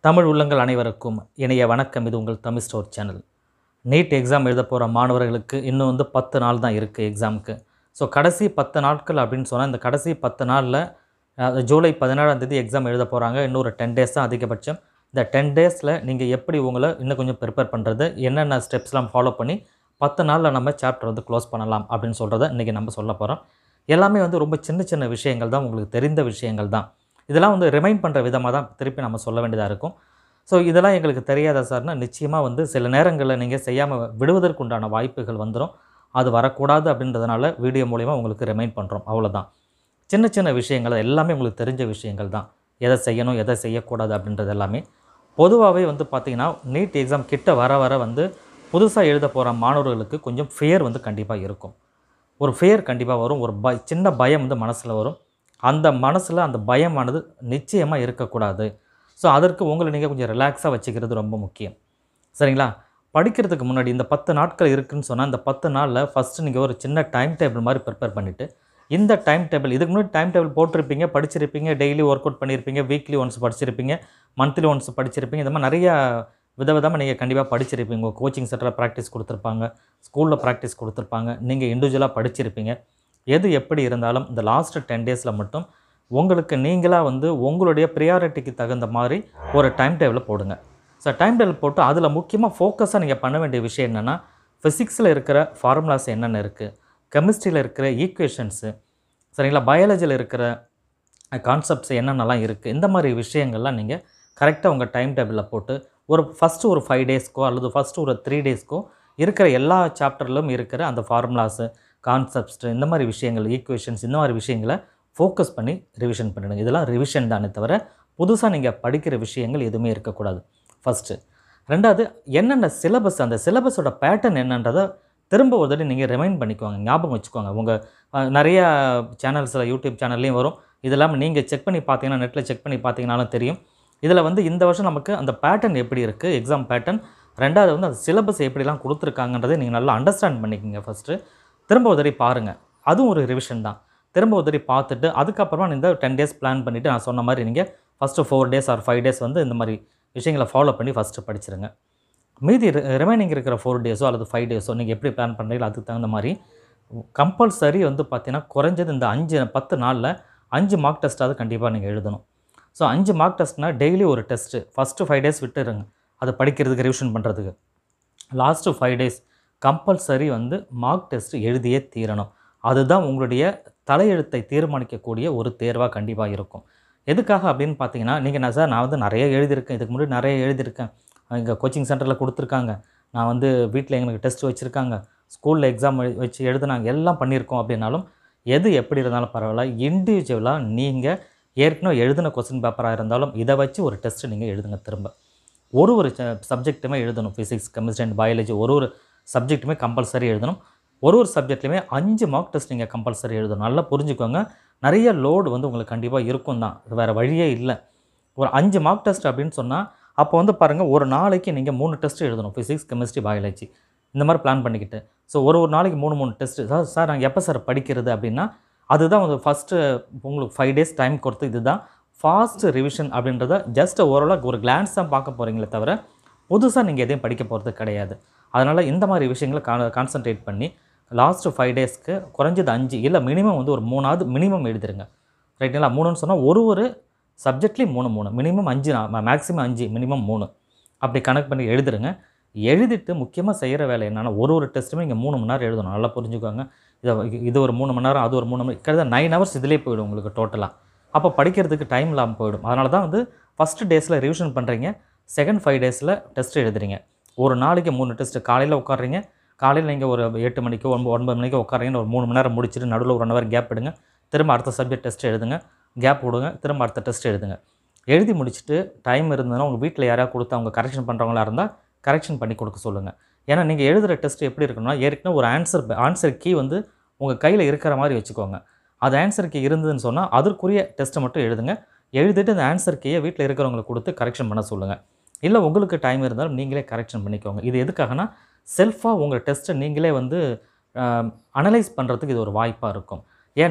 தமிழ் உள்ளங்கள் அனைவருக்கும் இணைய வணக்கம் இது உங்கள் Tamil store channel NEET exam எழுத போகிற மாணவர்களுக்கு இன்னும் வந்து பத்து நாள் தான் இருக்குது எக்ஸாமுக்கு ஸோ கடைசி பத்து நாட்கள் அப்படின்னு சொன்னால் இந்த கடைசி பத்து நாளில் அஹ், ஜூலை பதினேழாம் தேதி எக்ஸாம் எழுத போகிறாங்க இன்னொரு டென் டேஸ் தான் அதிகபட்சம் இந்த டென் டேஸில் நீங்கள் எப்படி உங்களை இன்னும் கொஞ்சம் ப்ரிப்பேர் பண்ணுறது என்னென்ன ஸ்டெப்ஸ்லாம் ஃபாலோ பண்ணி பத்து நாளில் நம்ம சாப்டர் வந்து க்ளோஸ் பண்ணலாம் அப்படின்னு சொல்கிறத இன்றைக்கி நம்ம சொல்ல போகிறோம் எல்லாமே வந்து ரொம்ப சின்ன சின்ன விஷயங்கள் தான் உங்களுக்கு தெரிந்த விஷயங்கள் தான் இதெல்லாம் வந்து ரிமைண்ட் பண்ணுற விதமாக தான் திருப்பி நம்ம சொல்ல வேண்டியதாக இருக்கும் ஸோ இதெல்லாம் எங்களுக்கு தெரியாதா சார்னா நிச்சயமாக வந்து சில நேரங்களில் நீங்கள் செய்யாமல் விடுவதற்குண்டான வாய்ப்புகள் வந்துடும் அது வரக்கூடாது அப்படின்றதுனால வீடியோ மூலிமா உங்களுக்கு ரிமைண்ட் பண்ணுறோம் அவ்வளோதான் சின்ன சின்ன விஷயங்கள் எல்லாமே உங்களுக்கு தெரிஞ்ச விஷயங்கள் தான் எதை செய்யணும் எதை செய்யக்கூடாது அப்படின்றது எல்லாமே பொதுவாகவே வந்து பார்த்திங்கன்னா நீட் எக்ஸாம் கிட்ட வர வர வந்து புதுசாக எழுத போகிற மாணவர்களுக்கு கொஞ்சம் ஃபியர் வந்து கண்டிப்பாக இருக்கும் ஒரு ஃபியர் கண்டிப்பாக வரும் ஒரு பய சின்ன பயம் வந்து மனசில் வரும் அந்த மனசில் அந்த பயமானது நிச்சயமாக இருக்கக்கூடாது ஸோ அதற்கு உங்களை நீங்கள் கொஞ்சம் ரிலாக்ஸாக வச்சுக்கிறது ரொம்ப முக்கியம் சரிங்களா படிக்கிறதுக்கு முன்னாடி இந்த பத்து நாட்கள் இருக்குன்னு சொன்னால் இந்த பத்து நாளில் ஃபஸ்ட்டு நீங்கள் ஒரு சின்ன டைம் டேபிள் மாதிரி ப்ரிப்பேர் பண்ணிவிட்டு இந்த டைம் டேபிள் இதுக்கு முன்னாடி டைம் டேபிள் போட்டிருப்பீங்க படிச்சிருப்பீங்க டெய்லி ஒர்க் அவுட் பண்ணியிருப்பீங்க வீக்லி ஒன்ஸ் படிச்சிருப்பீங்க மந்த்லி ஒன்ஸ் படிச்சிருப்பீங்க இந்த மாதிரி நிறையா விதவிதமாக நீங்கள் கண்டிப்பாக படிச்சிருப்பீங்க உங்கள் கோச்சிங் சென்டரில் ப்ராக்டிஸ் கொடுத்துருப்பாங்க ஸ்கூலில் ப்ராக்டிஸ் கொடுத்துருப்பாங்க நீங்கள் இண்டிவிஜுவலாக படிச்சிருப்பீங்க எது எப்படி இருந்தாலும் இந்த லாஸ்ட் டென் டேஸில் மட்டும் உங்களுக்கு நீங்களாக வந்து உங்களுடைய ப்ரியாரிட்டிக்கு தகுந்த மாதிரி ஒரு டைம் டேபிளை போடுங்க ஸோ டைம் டேபிள் போட்டு அதில் முக்கியமாக ஃபோக்கஸாக நீங்கள் பண்ண வேண்டிய விஷயம் என்னென்னா ஃபிசிக்ஸில் இருக்கிற ஃபார்முலாஸ் என்னென்ன இருக்குது கெமிஸ்ட்ரியில் இருக்கிற ஈக்குவேஷன்ஸு சரிங்களா பயாலஜியில் இருக்கிற கான்செப்ட்ஸ் என்னென்னலாம் இருக்குது இந்த மாதிரி விஷயங்கள்லாம் நீங்கள் கரெக்டாக உங்கள் டைம் டேபிளில் போட்டு ஒரு ஃபஸ்ட்டு ஒரு ஃபைவ் டேஸ்க்கோ அல்லது ஃபஸ்ட்டு ஒரு த்ரீ டேஸ்க்கோ இருக்கிற எல்லா சாப்டர்லையும் இருக்கிற அந்த ஃபார்முலாஸு கான்செப்ட்ஸ் இந்த மாதிரி விஷயங்கள் ஈக்குவேஷன்ஸ் இந்த மாதிரி விஷயங்களை ஃபோக்கஸ் பண்ணி ரிவிஷன் பண்ணிடுங்க இதெல்லாம் ரிவிஷன் தானே தவிர புதுசாக நீங்கள் படிக்கிற விஷயங்கள் எதுவுமே இருக்கக்கூடாது ஃபஸ்ட்டு ரெண்டாவது என்னென்ன சிலபஸ் அந்த சிலபஸோட பேட்டர்ன் என்னன்றதை திரும்ப ஒரு தடவை நீங்கள் ரிமைண்ட் பண்ணிக்கோங்க ஞாபகம் வச்சுக்கோங்க உங்கள் அஹ், நிறைய சேனல்ஸில் யூடியூப் சேனல்லையும் வரும் இதெல்லாம் நீங்கள் செக் பண்ணி பார்த்தீங்கன்னா நெட்டில் செக் பண்ணி பார்த்தீங்கனாலும் தெரியும் இதில் வந்து இந்த வருஷம் நமக்கு அந்த பேட்டர்ன் எப்படி இருக்குது எக்ஸாம் பேட்டர்ன் ரெண்டாவது வந்து அந்த சிலபஸ் எப்படிலாம் கொடுத்துருக்காங்கன்றதை நீங்கள் நல்லா அண்டர்ஸ்டாண்ட் பண்ணிக்கோங்க ஃபஸ்ட்டு திரும்ப ஒரு தடவை பாருங்கள் அதுவும் ஒரு ரிவிஷன் தான் திரும்ப ஒரு தடவை பார்த்துட்டு அதுக்கப்புறமா இந்த டென் டேஸ் பிளான் பண்ணிவிட்டு நான் சொன்ன மாதிரி நீங்கள் first four days or five days வந்து இந்த மாதிரி விஷயங்களை ஃபாலோ பண்ணி ஃபஸ்ட்டு படிச்சிருங்க மீதி ரிமைனிங் இருக்கிற ஃபோர் டேஸோ அல்லது ஃபைவ் டேஸோ நீங்கள் எப்படி பிளான் பண்ணுறீங்களோ அதுக்கு தகுந்த மாதிரி கம்பல்சரி வந்து பார்த்தீங்கன்னா குறைஞ்சது இந்த அஞ்சு பத்து நாளில் அஞ்சு மார்க் டெஸ்ட்டாவது கண்டிப்பாக நீங்கள் எழுதணும் ஸோ அஞ்சு மார்க் டெஸ்ட்னால் டெய்லி ஒரு டெஸ்ட்டு ஃபஸ்ட்டு ஃபைவ் டேஸ் விட்டுருங்க அதை படிக்கிறதுக்கு ரிவிஷன் பண்ணுறதுக்கு லாஸ்ட்டு ஃபைவ் டேஸ் கம்பல்சரி வந்து மார்க் டெஸ்ட் எழுதியே தீரணும் அதுதான் உங்களுடைய தலையெழுத்தை தீர்மானிக்கக்கூடிய ஒரு தேர்வாக கண்டிப்பாக இருக்கும் எதுக்காக அப்படின்னு பார்த்தீங்கன்னா நீங்கள் நான் சார் நான் வந்து நிறைய எழுதியிருக்கேன் இதுக்கு முன்னாடி நிறைய எழுதியிருக்கேன் இங்கே கோச்சிங் சென்டரில் கொடுத்துருக்காங்க நான் வந்து வீட்டில் எங்களுக்கு டெஸ்ட் வச்சுருக்காங்க ஸ்கூலில் எக்ஸாம் வச்சு எழுதுனாங்க எல்லாம் பண்ணியிருக்கோம் அப்படின்னாலும் எது எப்படி இருந்தாலும் பரவாயில்ல இண்டிவிஜுவலாக நீங்கள் ஏற்கனவே எழுதின கொஸ்டின் பேப்பராக இருந்தாலும் இதை வச்சு ஒரு டெஸ்ட்டு நீங்கள் எழுதுங்க திரும்ப ஒரு ஒரு சப்ஜெக்ட்டுமே எழுதணும் ஃபிசிக்ஸ் கெமிஸ்ட்ரி அண்ட் பயாலஜி ஒரு ஒரு சப்ஜெக்ட்டுமே கம்பல்சரி எழுதணும் ஒரு ஒரு சப்ஜெக்ட்லையுமே அஞ்சு மார்க் டெஸ்ட் நீங்கள் கம்பல்சரி எழுதணும் நல்லா புரிஞ்சுக்கோங்க நிறைய லோடு வந்து உங்களுக்கு கண்டிப்பாக இருக்கும் தான் வேறு வழியே இல்லை ஒரு அஞ்சு மார்க் டெஸ்ட் அப்படின்னு சொன்னால் அப்போ வந்து பாருங்கள் ஒரு நாளைக்கு நீங்கள் மூணு டெஸ்ட் எழுதணும் ஃபிசிக்ஸ் கெமிஸ்ட்ரி பயாலஜி இந்த மாதிரி பிளான் பண்ணிக்கிட்டு ஸோ ஒரு ஒரு நாளைக்கு மூணு மூணு டெஸ்ட்டு சார் சார் நாங்கள் எப்போ சார் படிக்கிறது அப்படின்னா அதுதான் வந்து ஃபஸ்ட்டு உங்களுக்கு ஃபைவ் டேஸ் டைம் கொடுத்து இதுதான் ஃபாஸ்ட் ரிவிஷன் அப்படின்றத ஜஸ்ட் ஓரளவுக்கு ஒரு கிளான்ஸ் தான் பார்க்க போகிறீங்களே தவிர புதுசாக நீங்கள் எதையும் படிக்க போகிறது கிடையாது அதனால் இந்த மாதிரி விஷயங்களை கான் கான்சன்ட்ரேட் பண்ணி லாஸ்ட்டு ஃபைவ் டேஸ்க்கு குறைஞ்சது அஞ்சு இல்லை மினிமம் வந்து ஒரு மூணாவது மினிமம் எழுதிருங்க ரைட்டுங்களா மூணுன்னு சொன்னால் ஒரு ஒரு சப்ஜெக்ட்லேயும் மூணு மூணு மினிமம் அஞ்சு மேக்ஸிமம் அஞ்சு மினிமம் மூணு அப்படி கணக்கு பண்ணி எழுதுருங்க எழுதிட்டு முக்கியமாக செய்கிற வேலை என்னென்னா ஒரு ஒரு டெஸ்ட்டுமே இங்கே மூணு மணி நேரம் எழுதணும் நல்லா புரிஞ்சுக்கோங்க இதை இது ஒரு மூணு மணி நேரம் அது ஒரு மூணு மணி கிட்டத்தட்ட நைன் ஹவர்ஸ் இதிலே போயிடும் உங்களுக்கு டோட்டலாக அப்போ படிக்கிறதுக்கு டைம் இல்லாமல் போயிடும் அதனால தான் வந்து ஃபஸ்ட்டு டேஸில் ரிவிஷன் பண்ணுறீங்க செகண்ட் ஃபைவ் டேஸில் டெஸ்ட் எழுதுறீங்க ஒரு நாளைக்கு மூணு டெஸ்ட்டு காலையில் உட்காடுறீங்க காலையில் நீங்கள் ஒரு எட்டு மணிக்கோ ஒன்பது ஒன்பது மணிக்கோ உட்காறீங்கன்னு ஒரு மூணு மணி நேரம் முடிச்சுட்டு நடுவில் ஒரு ஒன் ஹவர் கேப் எடுங்க திரும்ப அடுத்த சப்ஜெக்ட் டெஸ்ட் எழுதுங்க கேப் விடுங்க திரும்ப அடுத்த டெஸ்ட் எழுதுங்க எழுதி முடிச்சுட்டு டைம் இருந்ததுன்னா உங்கள் வீட்டில் யாராவது கொடுத்து அவங்க கரெக்ஷன் பண்ணுறவங்களா இருந்தால் கரெக்ஷன் பண்ணி கொடுக்க சொல்லுங்கள் ஏன்னா நீங்கள் எழுதுகிற டெஸ்ட் எப்படி இருக்கணும்னா ஏற்கனவே ஒரு ஆன்சர் ஆன்சர் கீ வந்து உங்கள் கையில் இருக்கிற மாதிரி வச்சுக்கோங்க அது ஆன்சர் கீ இருந்ததுன்னு சொன்னால் அதற்குரிய டெஸ்ட்டை மட்டும் எழுதுங்க எழுதிட்டு அந்த ஆன்சர் கீயை வீட்டில் இருக்கிறவங்களுக்கு கொடுத்து கரெக்ஷன் பண்ண சொல்லுங்கள் இல்லை உங்களுக்கு டைம் இருந்தாலும் நீங்களே கரெக்ஷன் பண்ணிக்கோங்க இது எதுக்காகனா செல்ஃபாக உங்கள் டெஸ்ட்டை நீங்களே வந்து அனலைஸ் பண்ணுறதுக்கு இது ஒரு வாய்ப்பாக இருக்கும் ஏன்னா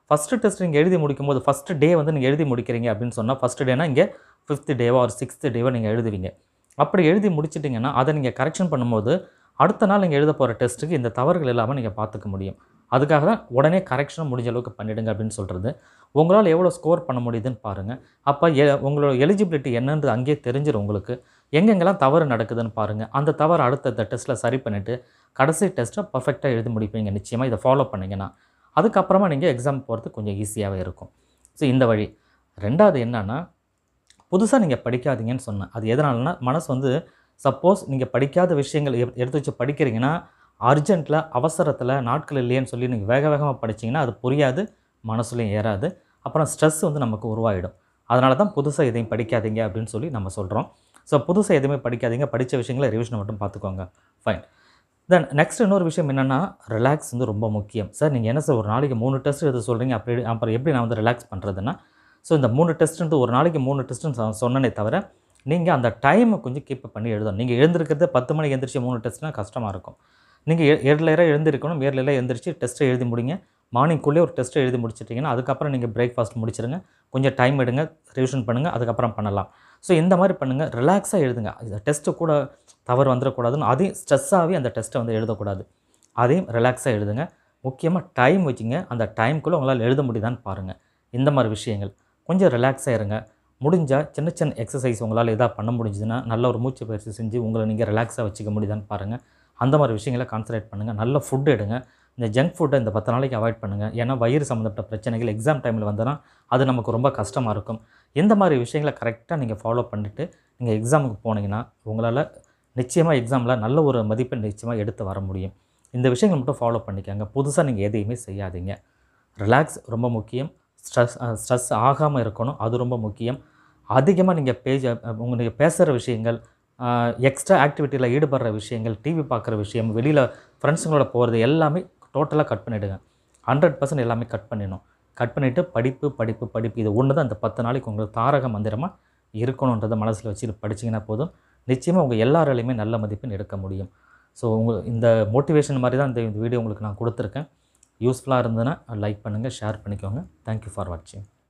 ஃபஸ்ட்டு டெஸ்ட் நீங்கள் எழுதி முடிக்கும் போது ஃபஸ்ட்டு டே வந்து நீங்கள் எழுதி முடிக்கிறீங்க அப்படின்னு சொன்னால் ஃபஸ்ட்டு டேனா இங்கே ஃபிஃப்த்து டேவோ ஒரு சிக்ஸ்த்து டேவோ நீங்கள் எழுதுவீங்க அப்படி எழுதி முடிச்சிட்டிங்கன்னா அதை நீங்கள் கரெக்ஷன் பண்ணும்போது அடுத்த நாள் நீங்கள் எழுத போகிற டெஸ்ட்டுக்கு இந்த தவறுகள் இல்லாமல் நீங்கள் பார்த்துக்க முடியும் அதுக்காக தான் உடனே கரெக்ஷன் முடிஞ்ச அளவுக்கு பண்ணிடுங்க அப்படின்னு சொல்கிறது உங்களால் எவ்வளோ ஸ்கோர் பண்ண முடியுதுன்னு பாருங்கள் அப்போ எ உங்களோட எலிஜிபிலிட்டி என்னன்றது அங்கேயே தெரிஞ்சிடும் உங்களுக்கு எங்கெங்கெல்லாம் தவறு நடக்குதுன்னு பாருங்கள் அந்த தவறு அடுத்த டெஸ்ட்டில் சரி பண்ணிவிட்டு கடைசி டெஸ்ட்டை பர்ஃபெக்டாக எழுதி முடிப்பீங்க நிச்சயமாக இதை ஃபாலோ பண்ணிங்கன்னா அதுக்கப்புறமா நீங்கள் எக்ஸாம் போகிறது கொஞ்சம் ஈஸியாகவே இருக்கும் ஸோ இந்த வழி ரெண்டாவது என்னன்னா புதுசாக நீங்கள் படிக்காதீங்கன்னு சொன்னேன் அது எதனாலனா மனசு வந்து சப்போஸ் நீங்கள் படிக்காத விஷயங்கள் எப்- எடுத்து வச்சு படிக்கிறீங்கன்னா அர்ஜென்ட்டில் அவசரத்தில் நாட்கள் இல்லையேன்னு சொல்லி நீங்கள் வேக வேகமாக படிச்சீங்கன்னா அது புரியாது மனசுலையும் ஏறாது அப்புறம் ஸ்ட்ரெஸ் வந்து நமக்கு உருவாயிடும் அதனால தான் புதுசாக எதையும் படிக்காதீங்க அப்படின்னு சொல்லி நம்ம சொல்கிறோம் ஸோ புதுசாக எதுவுமே படிக்காதீங்க படித்த விஷயங்களை ரிவிஷனை மட்டும் பார்த்துக்கோங்க ஃபைன் தென் நெக்ஸ்ட் இன்னொரு விஷயம் என்னென்னா ரிலாக்ஸ் வந்து ரொம்ப முக்கியம் சார் நீங்கள் என்ன சார் ஒரு நாளைக்கு மூணு டெஸ்ட் எழுத சொல்கிறீங்க அப்படி அப்புறம் எப்படி நான் வந்து ரிலாக்ஸ் பண்ணுறதுன்னா ஸோ இந்த மூணு டெஸ்ட்டுன்ட்டு ஒரு நாளைக்கு மூணு டெஸ்ட்டுன்னு சொன்னனே தவிர நீங்கள் அந்த டைமை கொஞ்சம் கீப் பண்ணி எழுதணும் நீங்கள் எழுந்திருக்கிறது பத்து மணிக்கு எழுந்திரிச்சு மூணு டெஸ்ட்னால் கஷ்டமாக இருக்கும் நீங்கள் ஏர்லையராக எழுந்திருக்கணும் ஏர்லையராக எழுந்திரிச்சு டெஸ்ட்டை எழுதி முடிங்க மார்னிங்குள்ளே ஒரு டெஸ்ட்டை எழுதி முடிச்சிட்டிங்கன்னா அதுக்கப்புறம் நீங்கள் பிரேக்ஃபாஸ்ட் முடிச்சிருங்க கொஞ்சம் டைம் எடுங்க ரிவிஷன் பண்ணுங்கள் அதுக்கப்புறம் பண்ணலாம் ஸோ இந்த மாதிரி பண்ணுங்கள் ரிலாக்ஸாக எழுதுங்க இந்த டெஸ்ட்டு கூட தவறு வந்துடக்கூடாதுன்னு அதையும் ஸ்ட்ரெஸ்ஸாகவே அந்த டெஸ்ட்டை வந்து எழுதக்கூடாது அதையும் ரிலாக்ஸாக எழுதுங்க முக்கியமாக டைம் வச்சுங்க அந்த டைம்குள்ளே உங்களால் எழுத முடியுதான்னு பாருங்கள் இந்த மாதிரி விஷயங்கள் கொஞ்சம் ரிலாக்ஸாக இருங்க முடிஞ்சால் சின்ன சின்ன எக்ஸசைஸ் உங்களால் எதாவது பண்ண முடிஞ்சுதுன்னா நல்ல ஒரு மூச்சு பயிற்சி செஞ்சு உங்களை நீங்கள் ரிலாக்ஸாக வச்சுக்க முடியுதான்னு பாருங்கள் அந்த மாதிரி விஷயங்களை கான்சன்ட்ரேட் பண்ணுங்கள் நல்ல ஃபுட் எடுங்க இந்த ஜங்க் ஃபுட்டை இந்த பத்து நாளைக்கு அவாய்ட் பண்ணுங்கள் ஏன்னா வயிறு சம்மந்தப்பட்ட பிரச்சனைகள் எக்ஸாம் டைமில் வந்தனா அது நமக்கு ரொம்ப கஷ்டமாக இருக்கும் இந்த மாதிரி விஷயங்களை கரெக்டாக நீங்கள் ஃபாலோ பண்ணிவிட்டு நீங்கள் எக்ஸாமுக்கு போனீங்கன்னா உங்களால் நிச்சயமாக எக்ஸாமில் நல்ல ஒரு மதிப்பெண் நிச்சயமாக எடுத்து வர முடியும் இந்த விஷயங்களை மட்டும் ஃபாலோ பண்ணிக்கோங்க புதுசாக நீங்கள் எதையுமே செய்யாதீங்க ரிலாக்ஸ் ரொம்ப முக்கியம் ஸ்ட்ரெஸ் ஸ்ட்ரெஸ் ஆகாமல் இருக்கணும் அது ரொம்ப முக்கியம் அதிகமாக நீங்கள் பேஜ் உங்கள் நீங்கள் பேசுகிற விஷயங்கள் எக்ஸ்ட்ரா ஆக்டிவிட்டியில் ஈடுபடுற விஷயங்கள் டிவி பார்க்குற விஷயம் வெளியில் ஃப்ரெண்ட்ஸுங்களோட போகிறது எல்லாமே டோட்டலாக கட் பண்ணிவிடுங்க ஹண்ட்ரட் பர்சன்ட் எல்லாமே கட் பண்ணிடணும் கட் பண்ணிவிட்டு படிப்பு படிப்பு படிப்பு இது ஒன்று தான் இந்த பத்து நாளைக்கு உங்களுக்கு தாரக மந்திரமாக இருக்கணுன்றதை மனசில் வச்சுட்டு படிச்சிங்கன்னா போதும் நிச்சயமாக உங்கள் எல்லாராலையுமே நல்ல மதிப்பெண் எடுக்க முடியும் ஸோ உங்கள் இந்த மோட்டிவேஷன் மாதிரி தான் இந்த வீடியோ உங்களுக்கு நான் கொடுத்துருக்கேன் யூஸ்ஃபுல்லாக இருந்ததுன்னா லைக் பண்ணுங்கள் ஷேர் பண்ணிக்கோங்க தேங்க்யூ ஃபார் வாட்சிங்